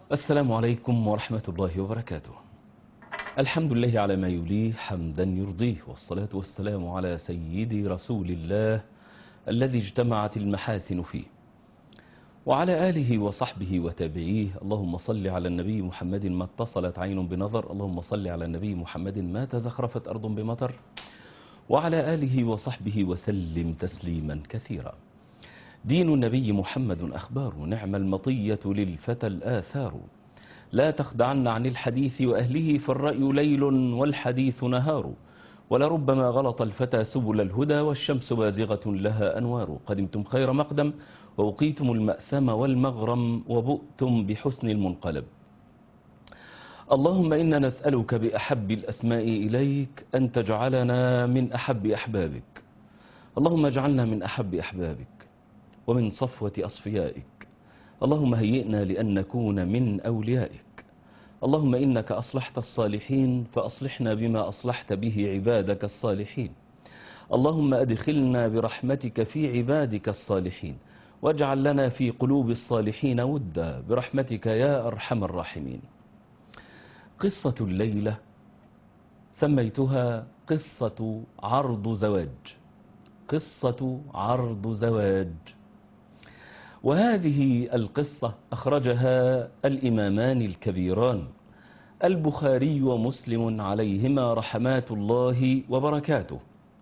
السلام عليكم ورحمة الله وبركاته الحمد لله على ما يليه حمدا يرضيه والصلاة والسلام على سيدي رسول الله الذي اجتمعت المحاسن فيه وعلى آله وصحبه وتابعيه اللهم صل على النبي محمد ما اتصلت عين بنظر اللهم صل على النبي محمد ما تزخرفت أرض بمطر وعلى آله وصحبه وسلم تسليما كثيرا دين النبي محمد أخبار نعم المطية للفتى الآثار لا تخدعن عن الحديث وأهله فالرأي ليل والحديث نهار ولربما غلط الفتى سبل الهدى والشمس بازغة لها أنوار قدمتم خير مقدم ووقيتم المأثم والمغرم وبؤتم بحسن المنقلب اللهم إنا نسألك بأحب الأسماء إليك أن تجعلنا من أحب أحبابك اللهم اجعلنا من أحب أحبابك ومن صفوة أصفيائك اللهم هيئنا لأن نكون من أوليائك اللهم إنك أصلحت الصالحين فأصلحنا بما أصلحت به عبادك الصالحين اللهم أدخلنا برحمتك في عبادك الصالحين واجعل لنا في قلوب الصالحين ودا برحمتك يا أرحم الراحمين قصة الليلة سميتها قصة عرض زواج قصة عرض زواج وهذه القصة أخرجها الإمامان الكبيران البخاري ومسلم عليهما رحمات الله وبركاته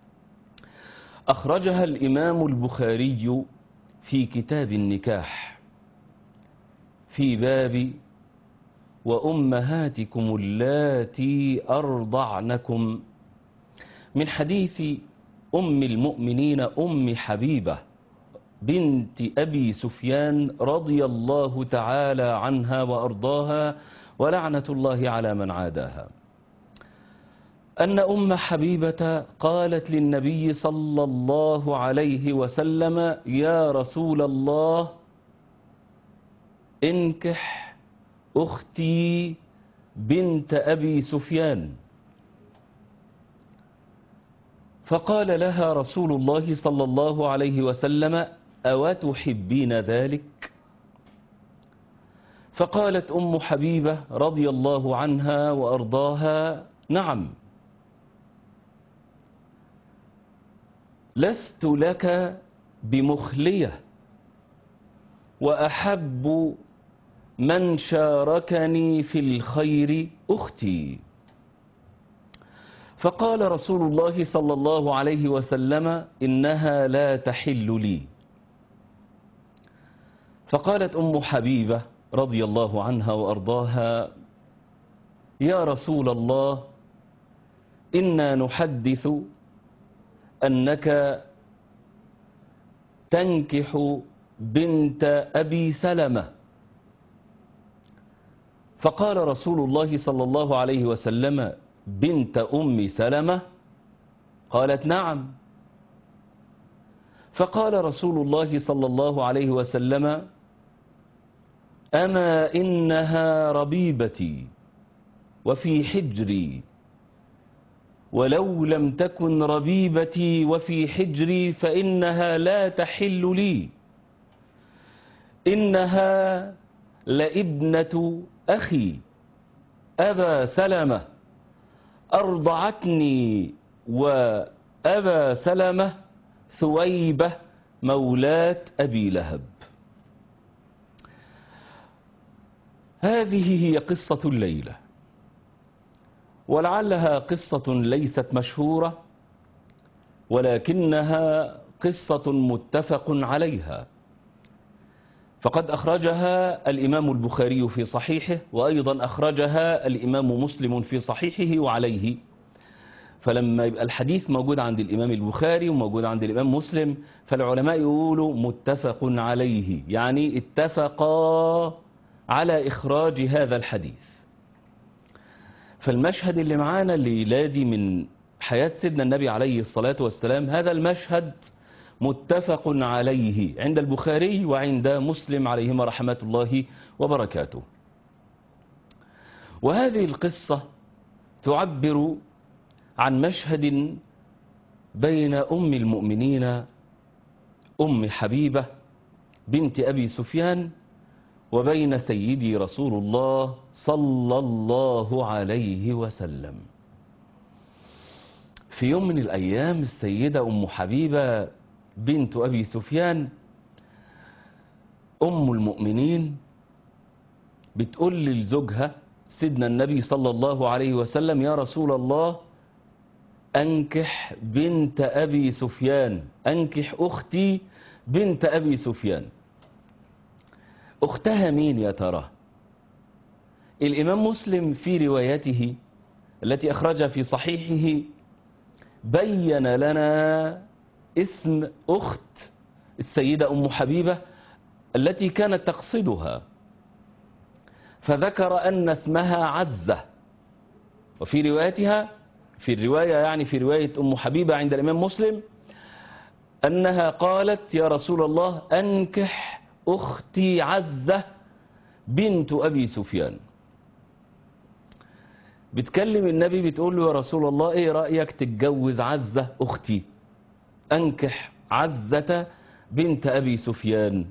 أخرجها الإمام البخاري في كتاب النكاح في باب وأمهاتكم اللاتي أرضعنكم من حديث أم المؤمنين أم حبيبة بنت أبي سفيان رضي الله تعالى عنها وأرضاها ولعنة الله على من عاداها أن أم حبيبة قالت للنبي صلى الله عليه وسلم يا رسول الله انكح أختي بنت أبي سفيان فقال لها رسول الله صلى الله عليه وسلم أو تحبين ذلك فقالت أم حبيبة رضي الله عنها وأرضاها نعم لست لك بمخلية وأحب من شاركني في الخير أختي فقال رسول الله صلى الله عليه وسلم إنها لا تحل لي فقالت أم حبيبة رضي الله عنها وأرضاها يا رسول الله إنا نحدث أنك تنكح بنت أبي سلمة فقال رسول الله صلى الله عليه وسلم بنت أم سلمة قالت نعم فقال رسول الله صلى الله عليه وسلم أما إنها ربيبتي وفي حجري ولو لم تكن ربيبتي وفي حجري فإنها لا تحل لي إنها لابنة أخي أبا سلمة أرضعتني وأبا سلمة ثويبة مولاة أبي لهب هذه هي قصة الليلة ولعلها قصة ليست مشهورة ولكنها قصة متفق عليها فقد أخرجها الإمام البخاري في صحيحه وأيضا أخرجها الإمام مسلم في صحيحه وعليه فلما يبقى الحديث موجود عند الإمام البخاري وموجود عند الإمام مسلم فالعلماء يقولوا متفق عليه يعني اتفقا على إخراج هذا الحديث فالمشهد اللي معانا اللي يلادي من حياة سيدنا النبي عليه الصلاة والسلام هذا المشهد متفق عليه عند البخاري وعند مسلم عليهما رحمة الله وبركاته وهذه القصة تعبر عن مشهد بين أم المؤمنين أم حبيبة بنت أبي سفيان وبين سيدي رسول الله صلى الله عليه وسلم في يوم من الأيام السيدة أم حبيبة بنت أبي سفيان أم المؤمنين بتقول لزوجها سيدنا النبي صلى الله عليه وسلم يا رسول الله أنكح بنت أبي سفيان أنكح أختي بنت أبي سفيان أختها مين يا ترى الإمام مسلم في روايته التي أخرجها في صحيحه بين لنا اسم أخت السيدة أم حبيبة التي كانت تقصدها فذكر أن اسمها عزة وفي روايتها في الرواية يعني في رواية أم حبيبة عند الإمام مسلم أنها قالت يا رسول الله أنكح أختي عزة بنت أبي سفيان بتكلم النبي بتقول له يا رسول الله ايه رأيك تتجوز عزة أختي أنكح عزة بنت أبي سفيان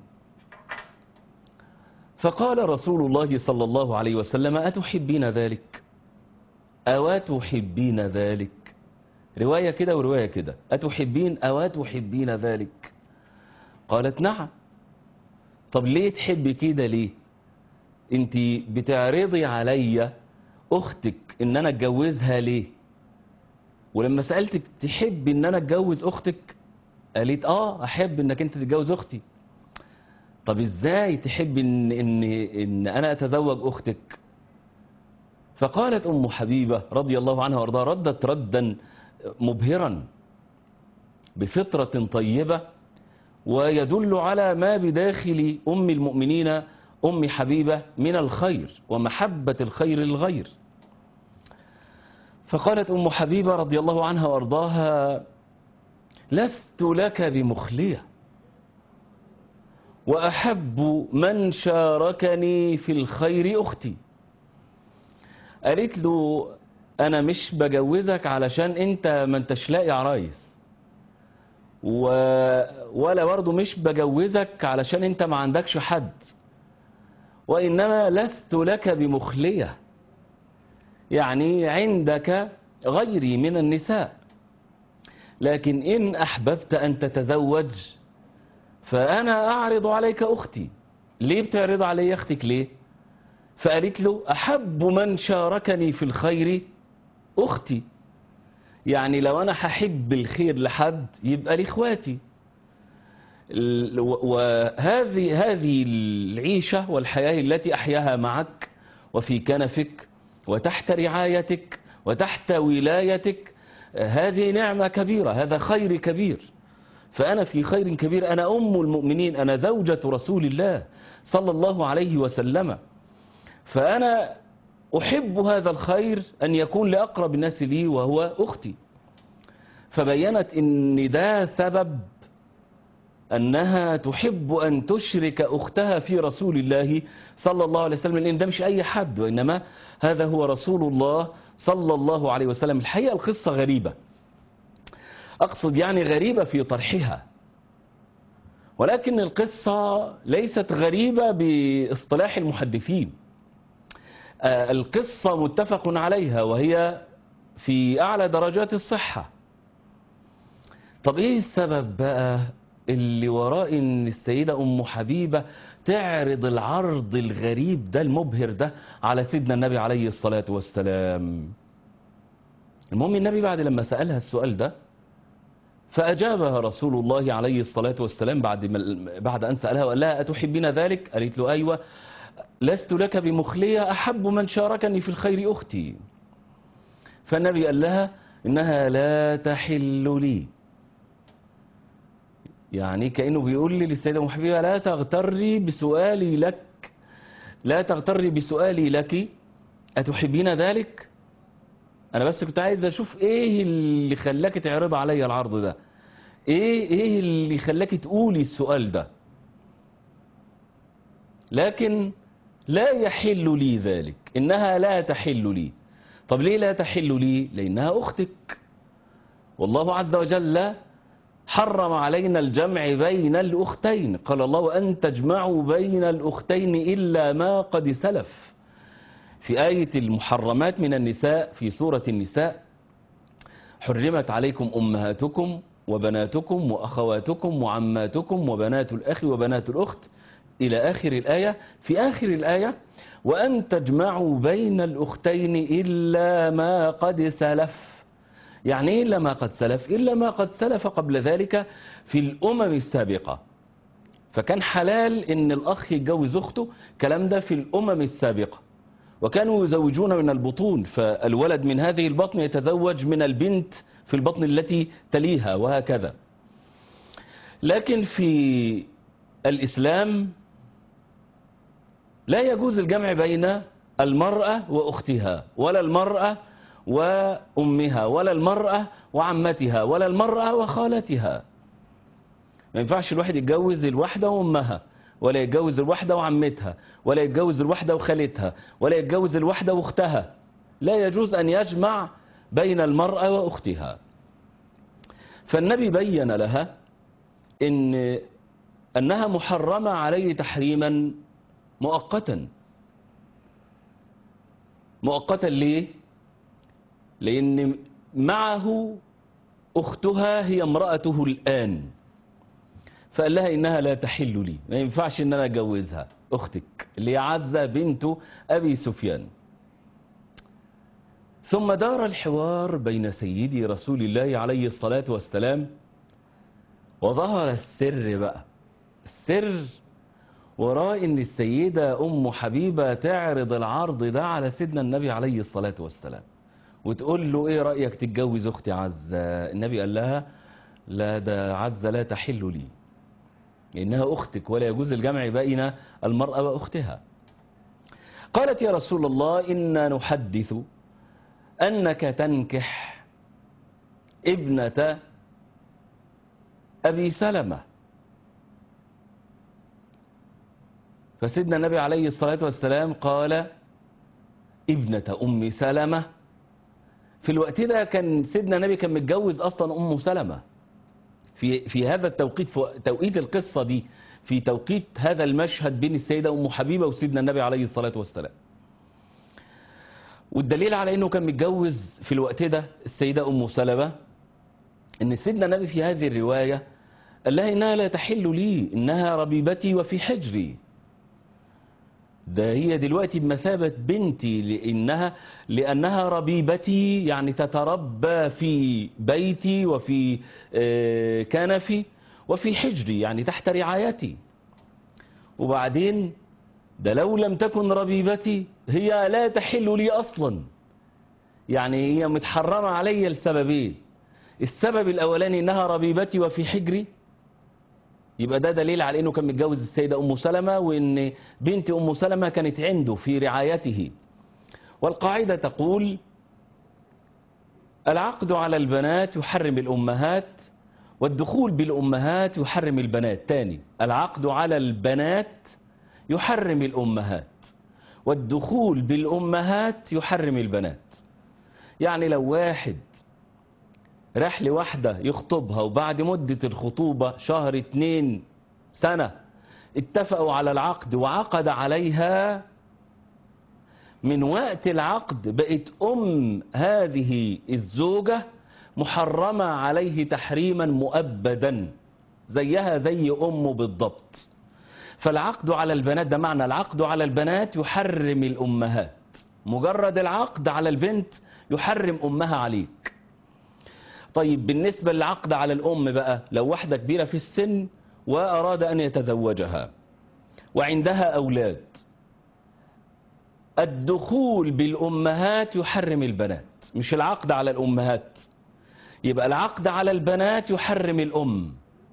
فقال رسول الله صلى الله عليه وسلم أتحبين ذلك أوا تحبين ذلك رواية كده ورواية كده أتحبين أوا تحبين ذلك قالت نعم طب ليه تحبي كده ليه انت بتعرضي عليا اختك ان انا اتجوزها ليه ولما سألتك تحب ان انا اتجوز اختك قالت اه احب انك انت تتجوز اختي طب ازاي تحب ان, إن, إن انا اتزوج اختك فقالت ام حبيبة رضي الله عنها وارضاها ردت ردا مبهرا بفطرة طيبة ويدل على ما بداخل ام المؤمنين ام حبيبة من الخير ومحبة الخير للغير فقالت ام حبيبة رضي الله عنها وارضاها لست لك بمخليه وأحب من شاركني في الخير أختي قالت له أنا مش بجوزك علشان أنت ما انتش لاقي عرايس و... ولا برضه مش بجوزك علشان أنت ما عندكش حد وإنما لست لك بمخلية يعني عندك غيري من النساء لكن إن أحببت أن تتزوج فأنا أعرض عليك أختي ليه بتعرض علي أختك ليه فقالت له أحب من شاركني في الخير أختي يعني لو أنا هحب الخير لحد يبقى لإخواتي وهذه هذه العيشة والحياة التي أحياها معك وفي كنفك وتحت رعايتك وتحت ولايتك هذه نعمة كبيرة هذا خير كبير فأنا في خير كبير أنا أم المؤمنين أنا زوجة رسول الله صلى الله عليه وسلم فأنا أحب هذا الخير أن يكون لأقرب الناس لي وهو أختي فبينت أن ده سبب أنها تحب أن تشرك أختها في رسول الله صلى الله عليه وسلم لأن ده مش أي حد وإنما هذا هو رسول الله صلى الله عليه وسلم الحقيقة القصة غريبة أقصد يعني غريبة في طرحها ولكن القصة ليست غريبة باصطلاح المحدثين القصة متفق عليها وهي في أعلى درجات الصحة طب إيه السبب بقى اللي وراء إن السيدة أم حبيبة تعرض العرض الغريب ده المبهر ده على سيدنا النبي عليه الصلاة والسلام المهم النبي بعد لما سألها السؤال ده فأجابها رسول الله عليه الصلاة والسلام بعد, ما بعد أن سألها وقال لها أتحبين ذلك قالت له أيوة لست لك بمخلية أحب من شاركني في الخير أختي فالنبي قال لها إنها لا تحل لي يعني كأنه بيقول لي للسيدة محبيبة لا تغتري بسؤالي لك لا تغتري بسؤالي لك أتحبين ذلك انا بس كنت عايز اشوف ايه اللي خلاك تعرض عليا العرض ده ايه ايه اللي خلاك تقولي السؤال ده لكن لا يحل لي ذلك انها لا تحل لي طب ليه لا تحل لي لانها اختك والله عز وجل حرم علينا الجمع بين الأختين قال الله وأن تجمعوا بين الأختين إلا ما قد سلف في آية المحرمات من النساء في سورة النساء حرمت عليكم أمهاتكم وبناتكم وأخواتكم وعماتكم وبنات الأخ وبنات الأخت إلى آخر الآية في آخر الآية وأن تجمعوا بين الأختين إلا ما قد سلف يعني إيه إلا ما قد سلف إلا ما قد سلف قبل ذلك في الأمم السابقة فكان حلال إن الأخ يتجوز أخته كلام ده في الأمم السابقة وكانوا يزوجون من البطون فالولد من هذه البطن يتزوج من البنت في البطن التي تليها وهكذا لكن في الإسلام لا يجوز الجمع بين المرأة وأختها ولا المرأة وأمها ولا المرأة وعمتها ولا المرأة وخالتها ما ينفعش الواحد يتجوز الواحدة وأمها ولا يتجوز الواحدة وعمتها ولا يتجوز الواحدة وخالتها ولا يتجوز الواحدة واختها لا يجوز أن يجمع بين المرأة وأختها فالنبي بين لها إن أنها محرمة عليه تحريما مؤقتا مؤقتا ليه لأن معه أختها هي امرأته الآن فقال لها إنها لا تحل لي ما ينفعش إن أنا أجوزها أختك اللي هي عزة بنت أبي سفيان ثم دار الحوار بين سيدي رسول الله عليه الصلاة والسلام وظهر السر بقى السر وراء ان السيدة ام حبيبة تعرض العرض ده على سيدنا النبي عليه الصلاة والسلام وتقول له ايه رأيك تتجوز اختي عزة النبي قال لها لا ده عزة لا تحل لي إنها أختك ولا يجوز الجمع بين المرأة وأختها قالت يا رسول الله إنا نحدث أنك تنكح ابنة أبي سلمة فسيدنا النبي عليه الصلاة والسلام قال ابنة أم سلمة في الوقت ده كان سيدنا النبي كان متجوز أصلا أم سلمة في في هذا التوقيت في توقيت القصة دي في توقيت هذا المشهد بين السيدة أم حبيبة وسيدنا النبي عليه الصلاة والسلام والدليل على أنه كان متجوز في الوقت ده السيدة أم سلمة أن سيدنا النبي في هذه الرواية قال لها إنها لا تحل لي إنها ربيبتي وفي حجري ده هي دلوقتي بمثابة بنتي لأنها, لأنها ربيبتي يعني تتربى في بيتي وفي كنفي وفي حجري يعني تحت رعايتي وبعدين ده لو لم تكن ربيبتي هي لا تحل لي أصلا يعني هي متحرمة علي السببين السبب الأولاني إنها ربيبتي وفي حجري يبقى ده دليل على انه كان متجوز السيدة ام سلمة وان بنت ام سلمة كانت عنده في رعايته والقاعدة تقول العقد على البنات يحرم الامهات والدخول بالامهات يحرم البنات تاني العقد على البنات يحرم الامهات والدخول بالامهات يحرم البنات يعني لو واحد راح لواحدة يخطبها وبعد مدة الخطوبة شهر اتنين سنة اتفقوا على العقد وعقد عليها من وقت العقد بقت أم هذه الزوجة محرمة عليه تحريما مؤبدا زيها زي أمه بالضبط فالعقد على البنات ده معنى العقد على البنات يحرم الأمهات مجرد العقد على البنت يحرم أمها عليك طيب بالنسبة للعقد على الأم بقى لو واحدة كبيرة في السن وأراد أن يتزوجها وعندها أولاد الدخول بالأمهات يحرم البنات مش العقد على الأمهات يبقى العقد على البنات يحرم الأم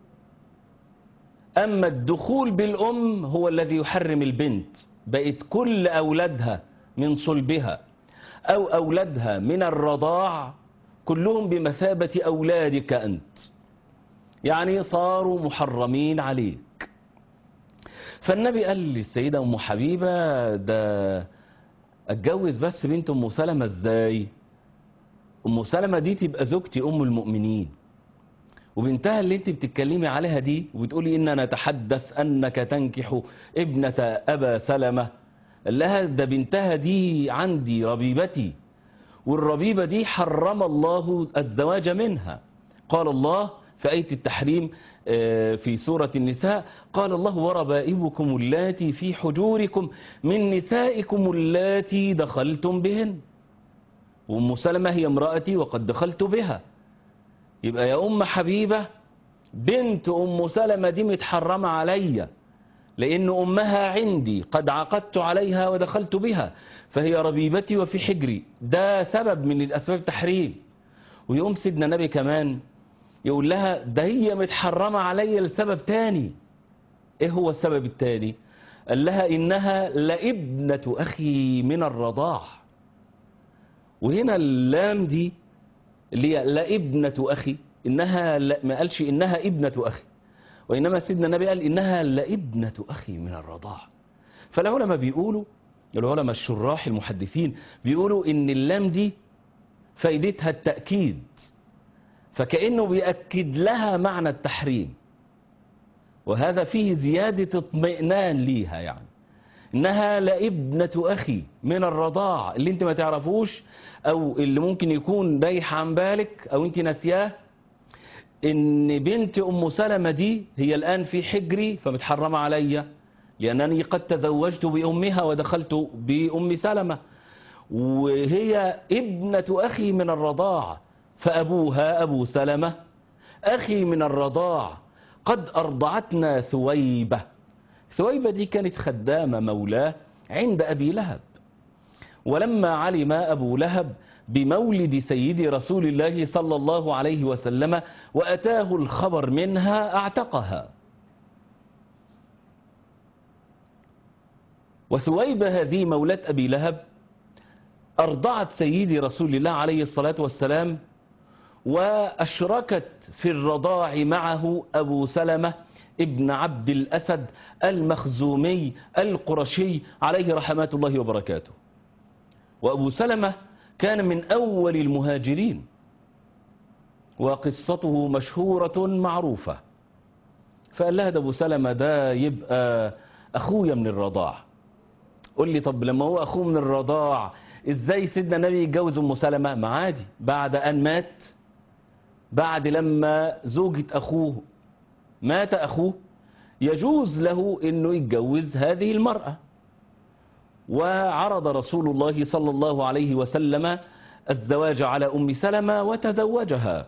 أما الدخول بالأم هو الذي يحرم البنت بقت كل أولادها من صلبها أو أولادها من الرضاع كلهم بمثابة أولادك أنت يعني صاروا محرمين عليك فالنبي قال للسيدة أم حبيبة ده اتجوز بس بنت أم سلمة ازاي أم سلمة دي تبقى زوجتي أم المؤمنين وبنتها اللي انت بتتكلمي عليها دي وبتقولي اننا نتحدث انك تنكح ابنة ابا سلمة قال لها ده بنتها دي عندي ربيبتي والربيبة دي حرم الله الزواج منها قال الله في آية التحريم آه، في سورة النساء قال الله وربائبكم اللاتي في حجوركم من نسائكم اللاتي دخلتم بهن وأم سلمة هي امرأتي وقد دخلت بها يبقى يا أم حبيبة بنت أم سلمة دي متحرمة عليا لأن أمها عندي قد عقدت عليها ودخلت بها فهي ربيبتي وفي حجري ده سبب من الأسباب التحريم ويقوم سيدنا النبي كمان يقول لها ده هي متحرمة عليا لسبب تاني ايه هو السبب التاني قال لها إنها لابنة أخي من الرضاع وهنا اللام دي اللي هي لابنة أخي إنها لا ما قالش إنها ابنة أخي وإنما سيدنا النبي قال إنها لابنة أخي من الرضاع فالعلماء بيقولوا العلماء الشراح المحدثين بيقولوا إن اللام دي فايدتها التأكيد فكأنه بيأكد لها معنى التحريم وهذا فيه زيادة اطمئنان ليها يعني إنها لابنة أخي من الرضاع اللي انت ما تعرفوش أو اللي ممكن يكون بايح عن بالك أو انت ناسياه إن بنت أم سلمة دي هي الآن في حجري فمتحرمة عليا لأنني قد تزوجت بأمها ودخلت بأم سلمة وهي ابنة أخي من الرضاع فأبوها أبو سلمة أخي من الرضاع قد أرضعتنا ثويبة ثويبة دي كانت خدامة مولاه عند أبي لهب ولما علم أبو لهب بمولد سيد رسول الله صلى الله عليه وسلم وأتاه الخبر منها اعتقها وثويبة هذه مولاة أبي لهب أرضعت سيدي رسول الله عليه الصلاة والسلام وأشركت في الرضاع معه أبو سلمة ابن عبد الأسد المخزومي القرشي عليه رحمات الله وبركاته وأبو سلمة كان من أول المهاجرين وقصته مشهورة معروفة فقال لها ده أبو سلمة ده يبقى أخويا من الرضاع قل لي طب لما هو أخوه من الرضاع إزاي سيدنا النبي يتجوز أم سلمة ما عادي بعد أن مات بعد لما زوجة أخوه مات أخوه يجوز له أنه يتجوز هذه المرأة وعرض رسول الله صلى الله عليه وسلم الزواج على أم سلمة وتزوجها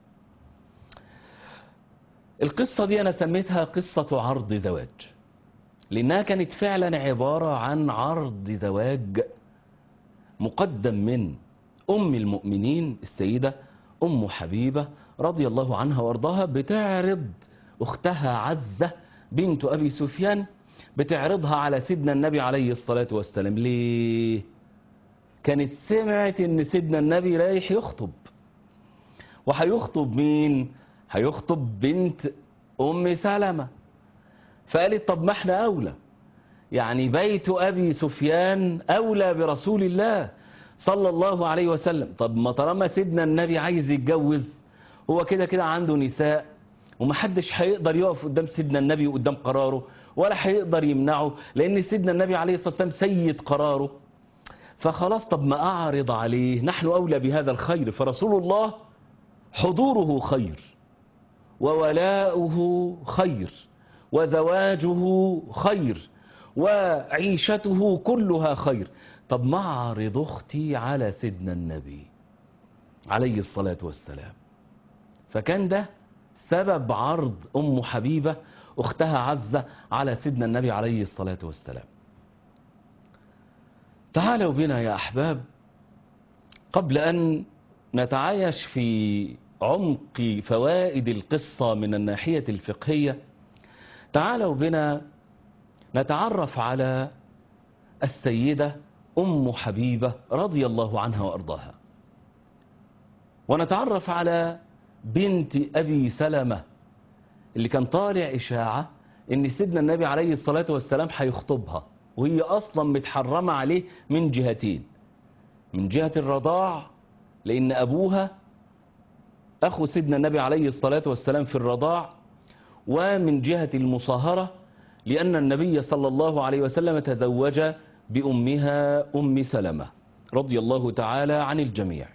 القصة دي أنا سميتها قصة عرض زواج لأنها كانت فعلا عبارة عن عرض زواج مقدم من أم المؤمنين السيدة أم حبيبة رضي الله عنها وارضاها بتعرض أختها عزة بنت أبي سفيان بتعرضها على سيدنا النبي عليه الصلاة والسلام ليه كانت سمعت ان سيدنا النبي رايح يخطب وهيخطب مين هيخطب بنت ام سلمة فقالت طب ما احنا اولى يعني بيت ابي سفيان اولى برسول الله صلى الله عليه وسلم طب ما طالما سيدنا النبي عايز يتجوز هو كده كده عنده نساء ومحدش هيقدر يقف قدام سيدنا النبي وقدام قراره ولا هيقدر يمنعه لان سيدنا النبي عليه الصلاة والسلام سيد قراره فخلاص طب ما اعرض عليه نحن اولى بهذا الخير فرسول الله حضوره خير وولاؤه خير وزواجه خير وعيشته كلها خير طب ما اعرض اختي على سيدنا النبي عليه الصلاة والسلام فكان ده سبب عرض ام حبيبة اختها عزة على سيدنا النبي عليه الصلاة والسلام تعالوا بنا يا أحباب قبل أن نتعايش في عمق فوائد القصة من الناحية الفقهية تعالوا بنا نتعرف على السيدة أم حبيبة رضي الله عنها وأرضاها ونتعرف على بنت أبي سلمة اللي كان طالع إشاعة إن سيدنا النبي عليه الصلاة والسلام هيخطبها وهي أصلا متحرمة عليه من جهتين من جهة الرضاع لأن أبوها أخو سيدنا النبي عليه الصلاة والسلام في الرضاع ومن جهة المصاهرة لأن النبي صلى الله عليه وسلم تزوج بأمها أم سلمة رضي الله تعالى عن الجميع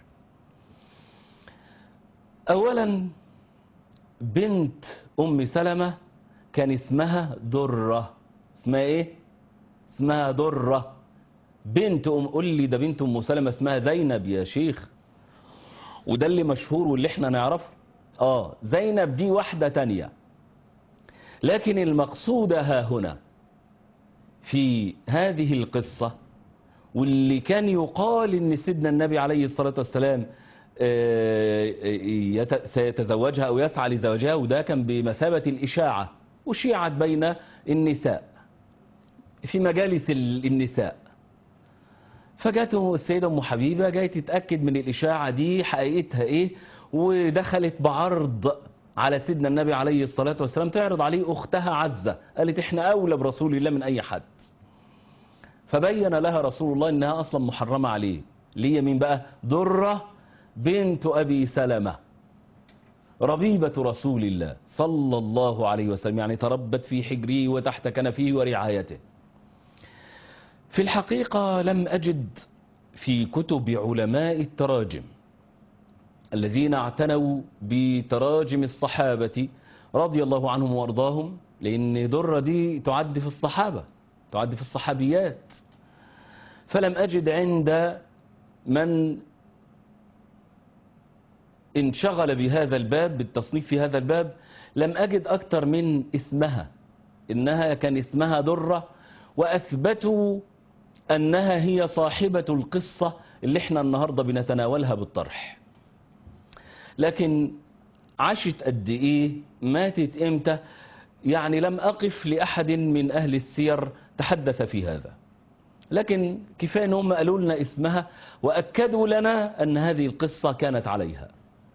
أولا بنت أم سلمة كان اسمها درة اسمها ايه اسمها درة بنت أم قول لي ده بنت أم سلمة اسمها زينب يا شيخ وده اللي مشهور واللي احنا نعرفه اه زينب دي واحدة تانية لكن المقصود ها هنا في هذه القصة واللي كان يقال ان سيدنا النبي عليه الصلاة والسلام سيتزوجها او يسعى لزواجها وده كان بمثابة الاشاعة وشيعت بين النساء في مجالس النساء فجات السيدة ام حبيبة جاي تتأكد من الاشاعة دي حقيقتها ايه ودخلت بعرض على سيدنا النبي عليه الصلاة والسلام تعرض عليه اختها عزة قالت احنا اولى برسول الله من اي حد فبين لها رسول الله انها اصلا محرمة عليه ليه مين بقى درة بنت ابي سلمة ربيبة رسول الله صلى الله عليه وسلم يعني تربت في حجره وتحت كنفه ورعايته في الحقيقة لم أجد في كتب علماء التراجم الذين اعتنوا بتراجم الصحابة رضي الله عنهم وارضاهم لأن درة دي تعد في الصحابة تعد في الصحابيات فلم أجد عند من انشغل بهذا الباب بالتصنيف في هذا الباب لم أجد أكثر من اسمها إنها كان اسمها درة وأثبتوا أنها هي صاحبة القصة اللي احنا النهاردة بنتناولها بالطرح لكن عاشت قد ايه ماتت امتى يعني لم أقف لأحد من أهل السير تحدث في هذا لكن كفاية ان هم قالوا لنا اسمها وأكدوا لنا أن هذه القصة كانت عليها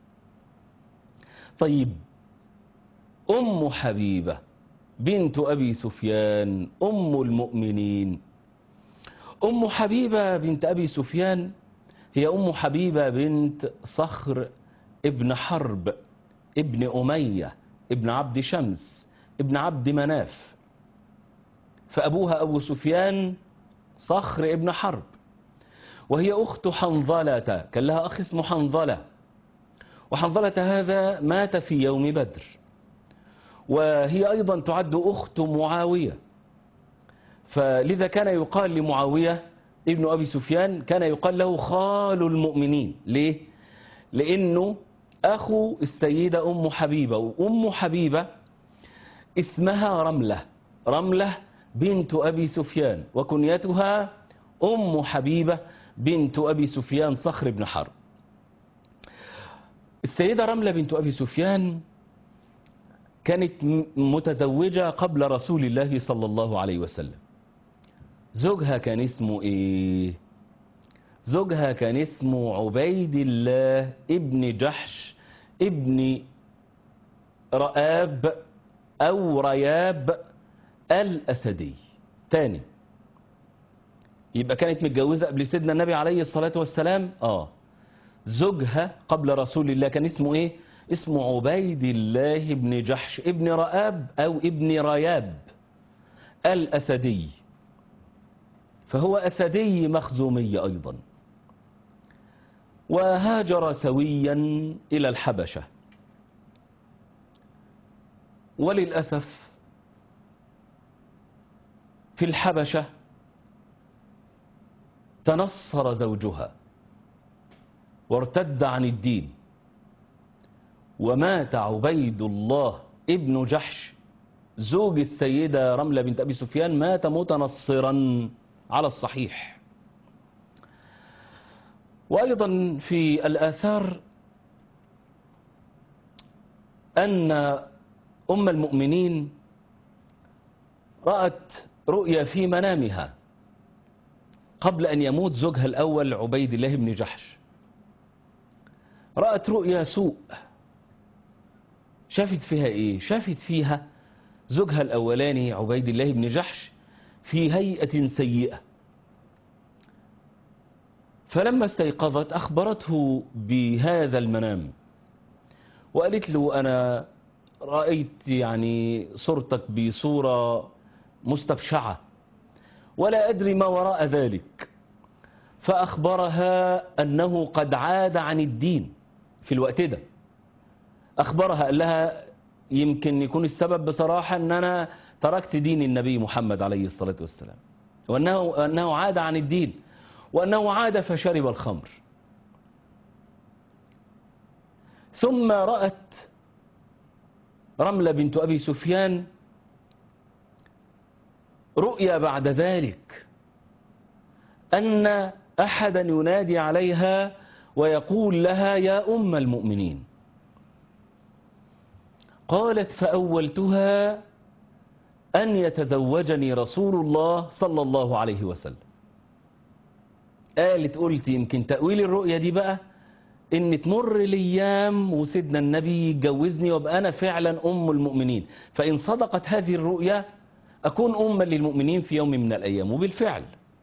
طيب أم حبيبة بنت أبي سفيان أم المؤمنين أم حبيبة بنت أبي سفيان هي أم حبيبة بنت صخر ابن حرب ابن أمية ابن عبد شمس ابن عبد مناف فأبوها أبو سفيان صخر ابن حرب وهي أخت حنظلة كان لها أخ اسمه حنظلة وحنظلة هذا مات في يوم بدر وهي أيضا تعد أخت معاوية فلذا كان يقال لمعاوية ابن أبي سفيان كان يقال له خال المؤمنين ليه؟ لأنه أخو السيدة أم حبيبة وأم حبيبة اسمها رملة رملة بنت أبي سفيان وكنيتها أم حبيبة بنت أبي سفيان صخر بن حرب السيدة رملة بنت أبي سفيان كانت متزوجة قبل رسول الله صلى الله عليه وسلم زوجها كان اسمه ايه زوجها كان اسمه عبيد الله ابن جحش ابن رآب او رياب الاسدي تاني يبقى كانت متجوزة قبل سيدنا النبي عليه الصلاة والسلام اه زوجها قبل رسول الله كان اسمه ايه اسمه عبيد الله ابن جحش ابن رآب او ابن رياب الاسدي فهو أسدي مخزومي أيضا وهاجر سويا إلى الحبشة وللأسف في الحبشة تنصر زوجها وارتد عن الدين ومات عبيد الله ابن جحش زوج السيدة رملة بنت أبي سفيان مات متنصرا على الصحيح وأيضا في الآثار أن أم المؤمنين رأت رؤيا في منامها قبل أن يموت زوجها الأول عبيد الله بن جحش رأت رؤيا سوء شافت فيها إيه؟ شافت فيها زوجها الأولاني عبيد الله بن جحش في هيئة سيئة فلما استيقظت أخبرته بهذا المنام وقالت له أنا رأيت يعني صورتك بصورة مستبشعة ولا أدري ما وراء ذلك فأخبرها أنه قد عاد عن الدين في الوقت ده أخبرها قال لها يمكن يكون السبب بصراحة أن أنا تركت دين النبي محمد عليه الصلاة والسلام وأنه أنه عاد عن الدين وأنه عاد فشرب الخمر ثم رأت رملة بنت أبي سفيان رؤيا بعد ذلك أن أحدا ينادي عليها ويقول لها يا أم المؤمنين قالت فأولتها أن يتزوجني رسول الله صلى الله عليه وسلم قالت قلت يمكن تأويل الرؤية دي بقى ان تمر الايام وسيدنا النبي يتجوزني وابقى انا فعلا ام المؤمنين فان صدقت هذه الرؤيا اكون اما للمؤمنين في يوم من الايام وبالفعل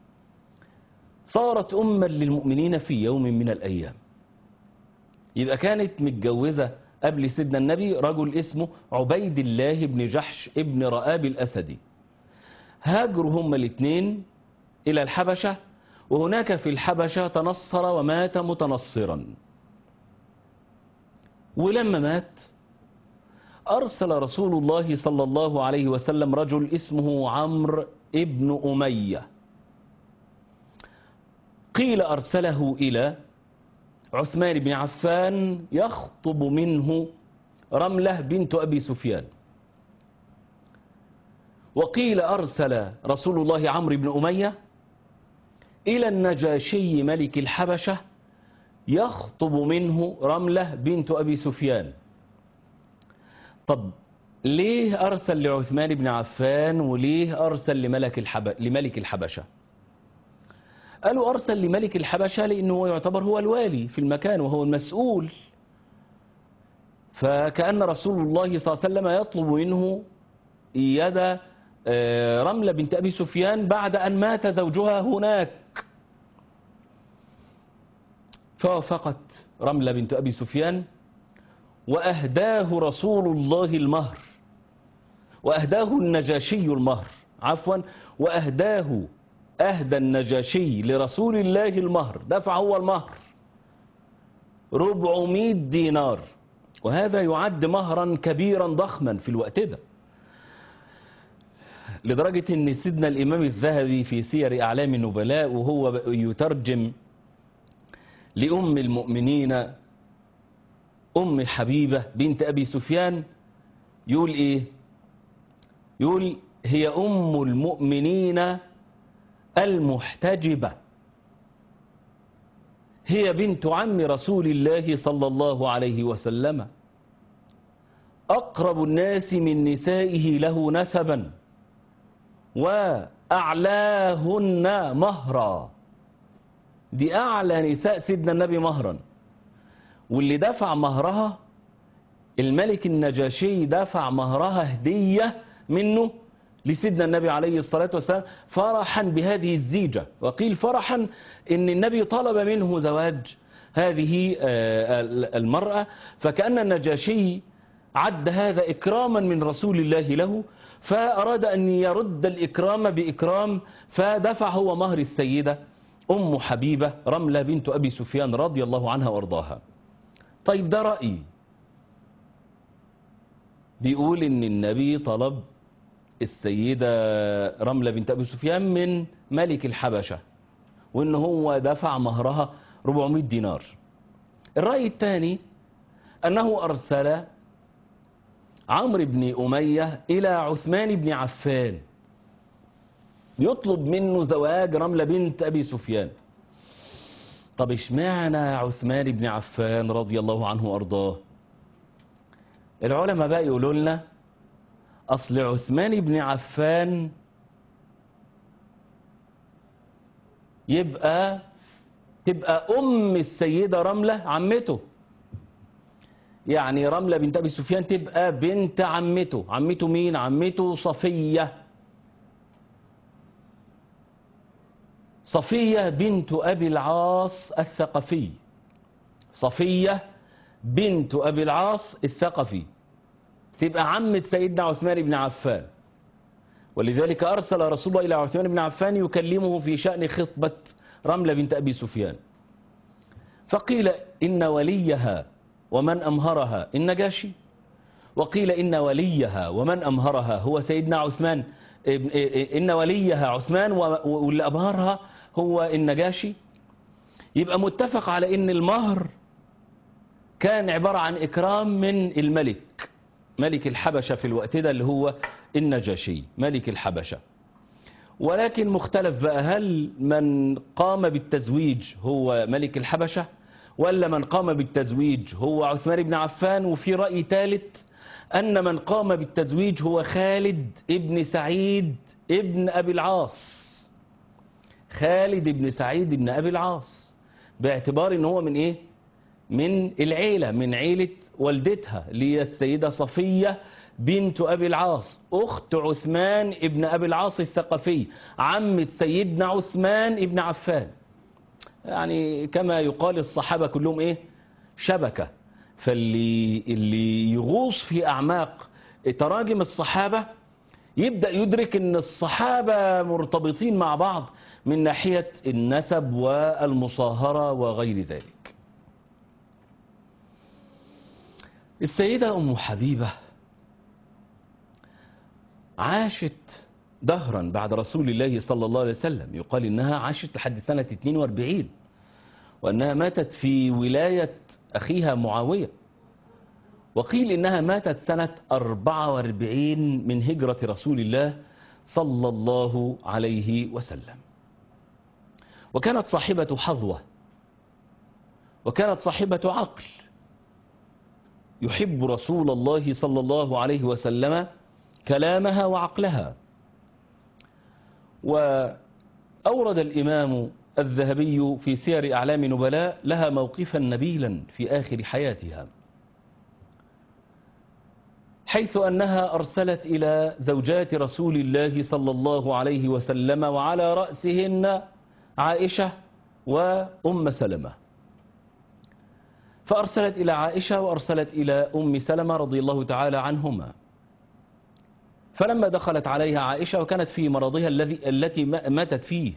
صارت اما للمؤمنين في يوم من الايام يبقى كانت متجوزه قبل سيدنا النبي رجل اسمه عبيد الله بن جحش ابن رآب الاسدي هاجروا هما الاثنين الى الحبشه وهناك في الحبشه تنصر ومات متنصرا ولما مات أرسل رسول الله صلى الله عليه وسلم رجل اسمه عمرو ابن أمية قيل أرسله إلى عثمان بن عفان يخطب منه رملة بنت أبي سفيان وقيل أرسل رسول الله عمرو بن أمية إلى النجاشي ملك الحبشة يخطب منه رملة بنت أبي سفيان طب ليه أرسل لعثمان بن عفان وليه أرسل لملك, الحب... لملك الحبشة قالوا أرسل لملك الحبشة لأنه يعتبر هو الوالي في المكان وهو المسؤول فكأن رسول الله صلى الله عليه وسلم يطلب منه يد رملة بنت أبي سفيان بعد أن مات زوجها هناك فوافقت رملة بنت أبي سفيان وأهداه رسول الله المهر وأهداه النجاشي المهر عفوا وأهداه أهدى النجاشي لرسول الله المهر دفع هو المهر 400 دينار وهذا يعد مهرا كبيرا ضخما في الوقت ده لدرجة ان سيدنا الامام الذهبي في سير اعلام النبلاء وهو يترجم لأم المؤمنين أم حبيبة بنت أبي سفيان يقول إيه يقول هي أم المؤمنين المحتجبة هي بنت عم رسول الله صلى الله عليه وسلم أقرب الناس من نسائه له نسبا وأعلاهن مهرا دي أعلى نساء سيدنا النبي مهرا واللي دفع مهرها الملك النجاشي دفع مهرها هدية منه لسيدنا النبي عليه الصلاة والسلام فرحا بهذه الزيجة وقيل فرحا ان النبي طلب منه زواج هذه المرأة فكأن النجاشي عد هذا إكراما من رسول الله له فأراد أن يرد الإكرام بإكرام فدفع هو مهر السيدة أم حبيبة رملة بنت أبي سفيان رضي الله عنها وارضاها طيب ده رأي بيقول ان النبي طلب السيدة رملة بنت أبي سفيان من ملك الحبشة وان هو دفع مهرها 400 دينار الرأي الثاني أنه أرسل عمرو بن أمية إلى عثمان بن عفان يطلب منه زواج رملة بنت أبي سفيان طب اشمعنى عثمان بن عفان رضي الله عنه وأرضاه العلماء بقى يقولوا لنا أصل عثمان بن عفان يبقى تبقى أم السيدة رملة عمته يعني رملة بنت أبي سفيان تبقى بنت عمته عمته مين عمته صفية صفية بنت أبي العاص الثقفي صفية بنت أبي العاص الثقفي تبقى عمة سيدنا عثمان بن عفان ولذلك أرسل رسول الله إلى عثمان بن عفان يكلمه في شأن خطبة رملة بنت أبي سفيان فقيل إن وليها ومن أمهرها النجاشي وقيل إن وليها ومن أمهرها هو سيدنا عثمان إن وليها عثمان واللي أمهرها هو النجاشي يبقى متفق على إن المهر كان عبارة عن إكرام من الملك ملك الحبشة في الوقت ده اللي هو النجاشي ملك الحبشة ولكن مختلف بقى هل من قام بالتزويج هو ملك الحبشة ولا من قام بالتزويج هو عثمان بن عفان وفي رأي ثالث أن من قام بالتزويج هو خالد ابن سعيد ابن أبي العاص خالد ابن سعيد ابن أبي العاص باعتبار ان هو من ايه من العيلة من عيلة والدتها اللي هي السيدة صفية بنت أبي العاص أخت عثمان ابن أبي العاص الثقفي عمة سيدنا عثمان ابن عفان يعني كما يقال الصحابة كلهم إيه شبكة فاللي اللي يغوص في أعماق تراجم الصحابة يبدأ يدرك أن الصحابة مرتبطين مع بعض من ناحية النسب والمصاهرة وغير ذلك السيدة أم حبيبة عاشت دهرا بعد رسول الله صلى الله عليه وسلم يقال إنها عاشت لحد سنة 42 وأنها ماتت في ولاية أخيها معاوية وقيل إنها ماتت سنة 44 من هجرة رسول الله صلى الله عليه وسلم وكانت صاحبة حظوة وكانت صاحبة عقل يحب رسول الله صلى الله عليه وسلم كلامها وعقلها وأورد الإمام الذهبي في سير أعلام نبلاء لها موقفا نبيلا في آخر حياتها حيث أنها أرسلت إلى زوجات رسول الله صلى الله عليه وسلم وعلى رأسهن عائشة وأم سلمة فأرسلت إلى عائشة وأرسلت إلى أم سلمة رضي الله تعالى عنهما فلما دخلت عليها عائشة وكانت في مرضها الذي التي ماتت فيه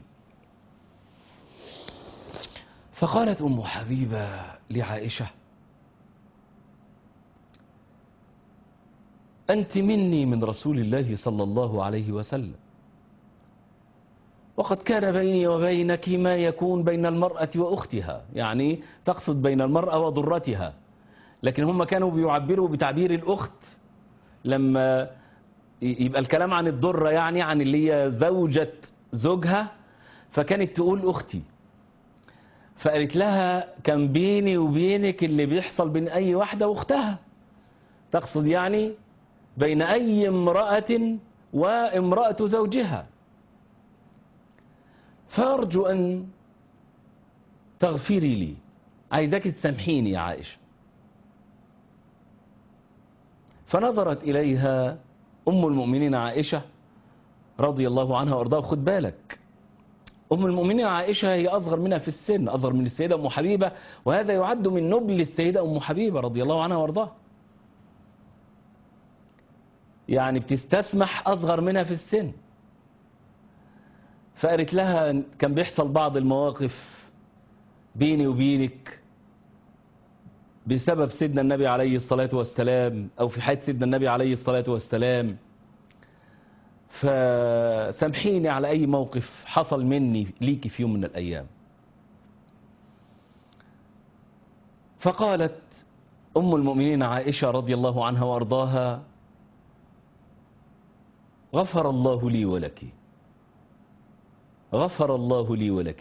فقالت أم حبيبة لعائشة أنت مني من رسول الله صلى الله عليه وسلم وقد كان بيني وبينك ما يكون بين المرأة وأختها يعني تقصد بين المرأة وضرتها لكن هم كانوا بيعبروا بتعبير الأخت لما يبقى الكلام عن الضرة يعني عن اللي هي زوجة زوجها فكانت تقول أختي فقالت لها كان بيني وبينك اللي بيحصل بين أي واحدة وأختها تقصد يعني بين أي امرأة وامرأة زوجها فأرجو أن تغفري لي عايزاك تسامحيني يا عائشة فنظرت إليها أم المؤمنين عائشة رضي الله عنها وارضاها خد بالك أم المؤمنين عائشة هي أصغر منها في السن أصغر من السيدة أم حبيبة وهذا يعد من نبل السيدة أم حبيبة رضي الله عنها وارضاها يعني بتستسمح أصغر منها في السن فقالت لها كان بيحصل بعض المواقف بيني وبينك بسبب سيدنا النبي عليه الصلاة والسلام أو في حياة سيدنا النبي عليه الصلاة والسلام فسامحيني على أي موقف حصل مني ليكي في يوم من الأيام فقالت أم المؤمنين عائشة رضي الله عنها وأرضاها غفر الله لي ولك غفر الله لي ولك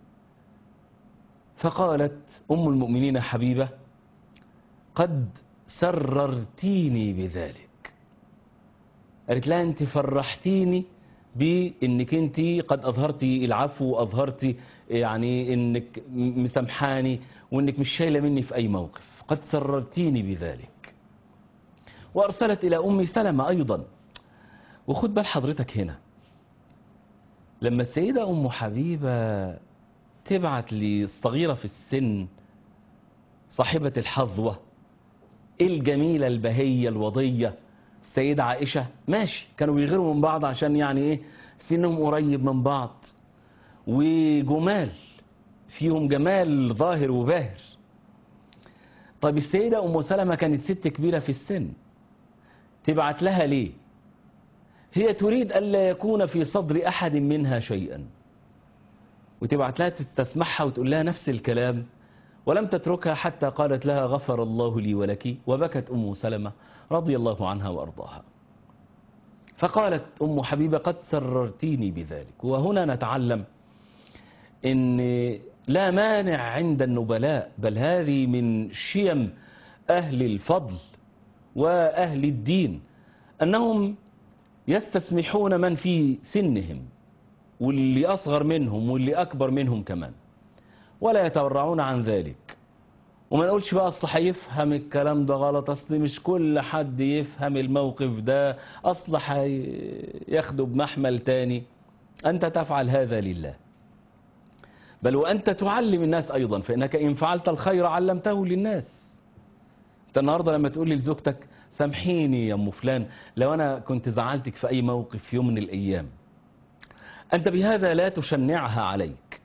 فقالت أم المؤمنين حبيبة قد سررتيني بذلك قالت لها أنت فرحتيني بأنك أنت قد أظهرتي العفو وأظهرتي يعني أنك مسامحاني وأنك مش شايلة مني في أي موقف قد سررتيني بذلك وأرسلت إلى أم سلمة أيضا وخد بال حضرتك هنا لما السيدة أم حبيبة تبعت للصغيرة في السن صاحبة الحظوة الجميلة البهية الوضية السيدة عائشة ماشي كانوا بيغيروا من بعض عشان يعني ايه سنهم قريب من بعض وجمال فيهم جمال ظاهر وباهر طيب السيدة أم سلمة كانت ست كبيرة في السن تبعت لها ليه هي تريد ألا يكون في صدر أحد منها شيئا وتبعت لها تستسمحها وتقول لها نفس الكلام ولم تتركها حتى قالت لها غفر الله لي ولك وبكت أم سلمة رضي الله عنها وأرضاها فقالت أم حبيبة قد سررتيني بذلك وهنا نتعلم ان لا مانع عند النبلاء بل هذه من شيم أهل الفضل وأهل الدين أنهم يستسمحون من في سنهم واللي أصغر منهم واللي أكبر منهم كمان ولا يتورعون عن ذلك وما نقولش بقى اصل هيفهم الكلام ده غلط اصل مش كل حد يفهم الموقف ده اصل هياخده بمحمل تاني انت تفعل هذا لله بل وانت تعلم الناس ايضا فانك ان فعلت الخير علمته للناس انت النهارده لما تقول لي لزوجتك سامحيني يا ام فلان لو انا كنت زعلتك في اي موقف في يوم من الايام انت بهذا لا تشنعها عليك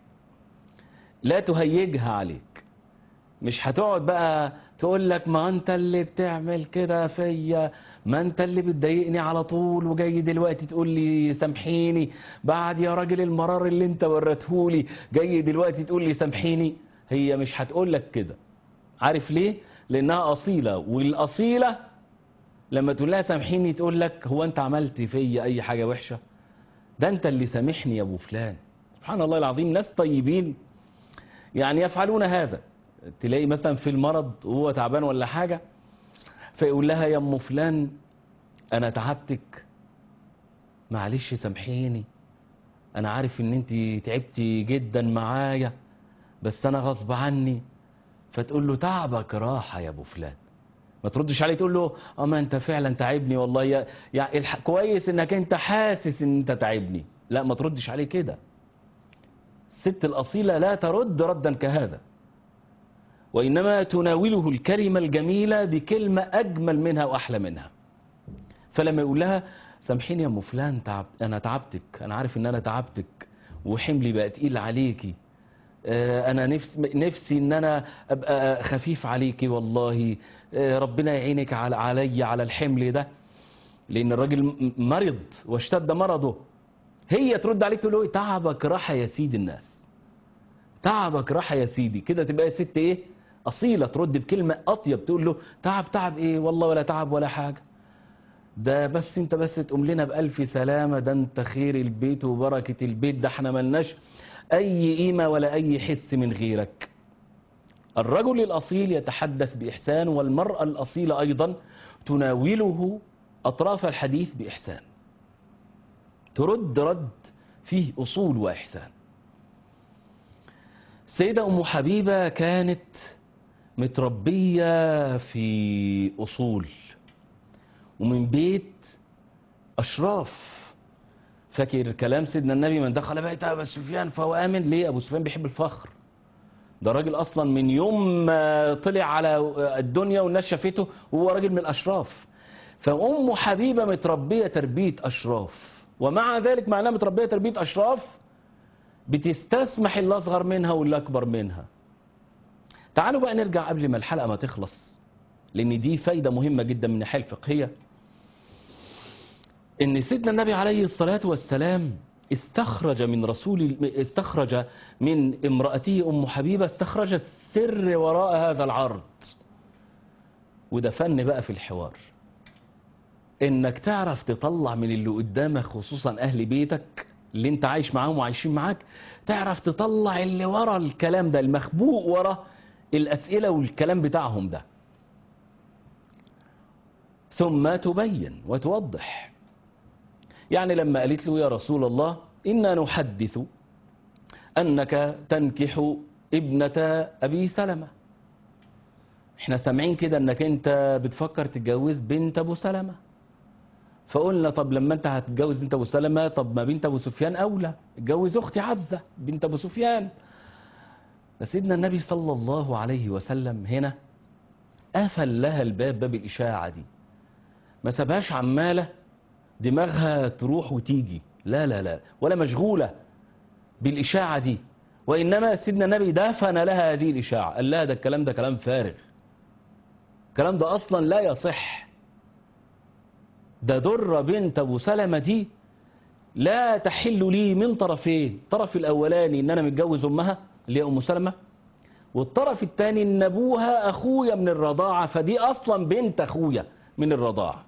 لا تهيجها عليك مش هتقعد بقى تقول لك ما انت اللي بتعمل كده فيا ما انت اللي بتضايقني على طول وجاي دلوقتي تقول لي سامحيني بعد يا راجل المرار اللي انت وريتهولي جاي دلوقتي تقول لي سامحيني هي مش هتقول لك كده عارف ليه لانها اصيله والاصيله لما تقول لها سامحيني تقول لك هو انت عملت فيا اي حاجه وحشه ده انت اللي سامحني يا ابو فلان سبحان الله العظيم ناس طيبين يعني يفعلون هذا تلاقي مثلا في المرض وهو تعبان ولا حاجة فيقول لها يا ام فلان انا تعبتك معلش سامحيني انا عارف ان انت تعبتي جدا معايا بس انا غصب عني فتقول له تعبك راحة يا ابو فلان ما تردش عليه تقول له اما انت فعلا تعبني والله يا يعني الح... كويس انك انت حاسس ان انت تعبني لا ما تردش عليه كده الست الاصيله لا ترد ردا كهذا وإنما تناوله الكلمة الجميلة بكلمة أجمل منها وأحلى منها فلما يقول لها سامحيني يا أم فلان تعب أنا تعبتك أنا عارف إن أنا تعبتك وحملي بقى تقيل عليكي أنا نفسي, نفسي إن أنا أبقى خفيف عليكي والله ربنا يعينك على علي على الحمل ده لأن الراجل مرض واشتد مرضه هي ترد عليك تقول له تعبك راحة يا سيد الناس تعبك راحة يا سيدي كده تبقى ست ايه أصيلة ترد بكلمة أطيب تقول له تعب تعب إيه والله ولا تعب ولا حاجة ده بس انت بس تقوم لنا بألف سلامة ده انت خير البيت وبركة البيت ده احنا ملناش أي قيمة ولا أي حس من غيرك الرجل الأصيل يتحدث بإحسان والمرأة الأصيلة أيضا تناوله أطراف الحديث بإحسان ترد رد فيه أصول وإحسان السيدة أم حبيبة كانت متربية في أصول ومن بيت أشراف فاكر كلام سيدنا النبي من دخل بيت أبو سفيان فهو آمن ليه أبو سفيان بيحب الفخر ده راجل أصلا من يوم ما طلع على الدنيا والناس شافته وهو راجل من الأشراف فأم حبيبة متربية تربية أشراف ومع ذلك مع أنها متربية تربية أشراف بتستسمح اللي أصغر منها واللي أكبر منها تعالوا بقى نرجع قبل ما الحلقة ما تخلص لأن دي فايدة مهمة جدا من الناحية الفقهية إن سيدنا النبي عليه الصلاة والسلام استخرج من رسول استخرج من امرأته أم حبيبة استخرج السر وراء هذا العرض وده فن بقى في الحوار انك تعرف تطلع من اللي قدامك خصوصا اهل بيتك اللي انت عايش معاهم وعايشين معاك تعرف تطلع اللي ورا الكلام ده المخبوء ورا الاسئلة والكلام بتاعهم ده ثم تبين وتوضح يعني لما قالت له يا رسول الله إنا نحدث أنك تنكح ابنة أبي سلمة احنا سامعين كده انك انت بتفكر تتجوز بنت ابو سلمة فقلنا طب لما انت هتتجوز بنت ابو سلمة طب ما بنت ابو سفيان اولى اتجوز اختي عزة بنت ابو سفيان فسيدنا النبي صلى الله عليه وسلم هنا قفل لها الباب باب الإشاعة دي ما سابهاش عمالة دماغها تروح وتيجي لا لا لا ولا مشغولة بالإشاعة دي وإنما سيدنا النبي دفن لها هذه الإشاعة قال لها ده الكلام ده كلام فارغ الكلام ده أصلا لا يصح ده در بنت أبو سلمة دي لا تحل لي من طرفين الطرف الأولاني إن أنا متجوز أمها اللي هي أم سلمة والطرف الثاني إن أبوها أخويا من الرضاعة فدي أصلا بنت أخويا من الرضاعة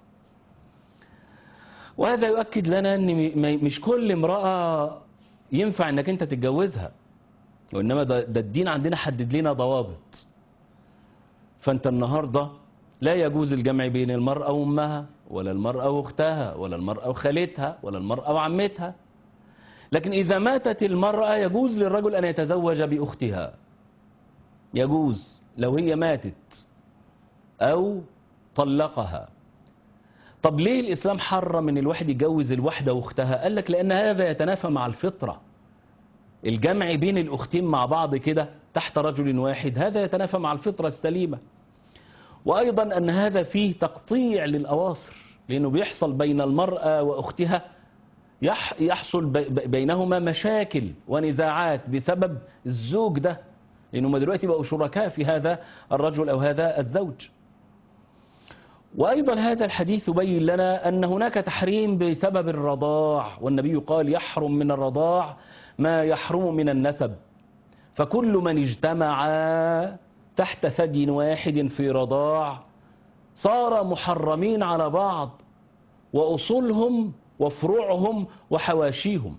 وهذا يؤكد لنا أن م- مش كل امرأة ينفع أنك أنت تتجوزها وإنما ده, ده الدين عندنا حدد لنا ضوابط فأنت النهاردة لا يجوز الجمع بين المرأة وأمها ولا المرأة وأختها ولا المرأة وخالتها ولا المرأة وعمتها لكن إذا ماتت المرأة يجوز للرجل أن يتزوج بأختها يجوز لو هي ماتت أو طلقها طب ليه الإسلام حرم أن الواحد يجوز الواحدة وأختها قال لك لأن هذا يتنافى مع الفطرة الجمع بين الأختين مع بعض كده تحت رجل واحد هذا يتنافى مع الفطرة السليمة وأيضا أن هذا فيه تقطيع للأواصر لأنه بيحصل بين المرأة وأختها يح يحصل بي- بينهما مشاكل ونزاعات بسبب الزوج ده لأنهم دلوقتي بقوا شركاء في هذا الرجل أو هذا الزوج وأيضا هذا الحديث يبين لنا أن هناك تحريم بسبب الرضاع والنبي قال يحرم من الرضاع ما يحرم من النسب فكل من اجتمع تحت ثدي واحد في رضاع صار محرمين على بعض وأصولهم وفروعهم وحواشيهم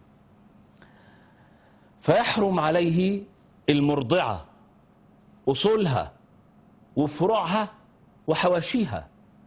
فيحرم عليه المرضعة أصولها وفروعها وحواشيها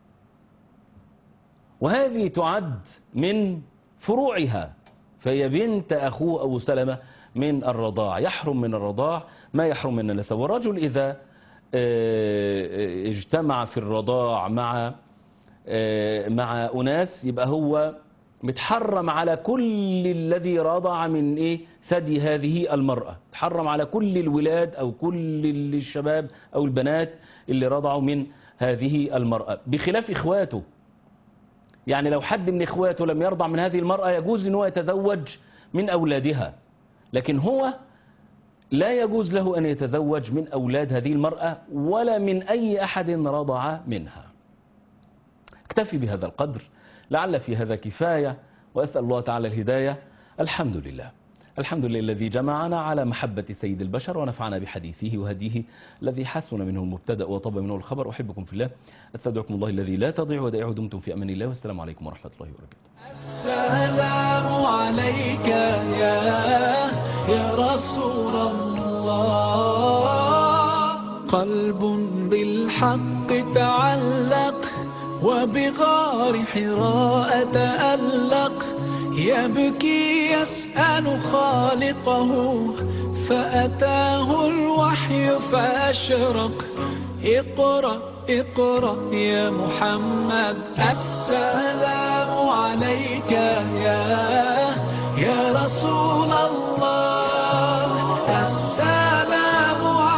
وهذه تعد من فروعها فهي بنت أخوه أبو سلمة من الرضاع يحرم من الرضاع ما يحرم من النسب والرجل إذا آه، آه، اجتمع في الرضاع مع آه، مع أناس يبقى هو متحرم على كل الذي رضع من إيه ثدي هذه المرأة تحرم على كل الولاد أو كل الشباب أو البنات اللي رضعوا من هذه المرأة بخلاف إخواته يعني لو حد من إخواته لم يرضع من هذه المرأة يجوز أنه يتزوج من أولادها لكن هو لا يجوز له أن يتزوج من أولاد هذه المرأة ولا من أي أحد رضع منها اكتفي بهذا القدر لعل في هذا كفاية وأسأل الله تعالى الهداية الحمد لله الحمد لله الذي جمعنا على محبة سيد البشر ونفعنا بحديثه وهديه الذي حسن منه المبتدأ وطب منه الخبر أحبكم في الله أستودعكم الله الذي لا تضيع ودائعه دمتم في أمان الله والسلام عليكم ورحمة الله وبركاته السلام عليك يا يا رسول الله قلب بالحق تعلق وبغار حراء تألق يبكي يسأل خالقه فأتاه الوحي فأشرق اقرأ اقرأ يا محمد السلام عليك يا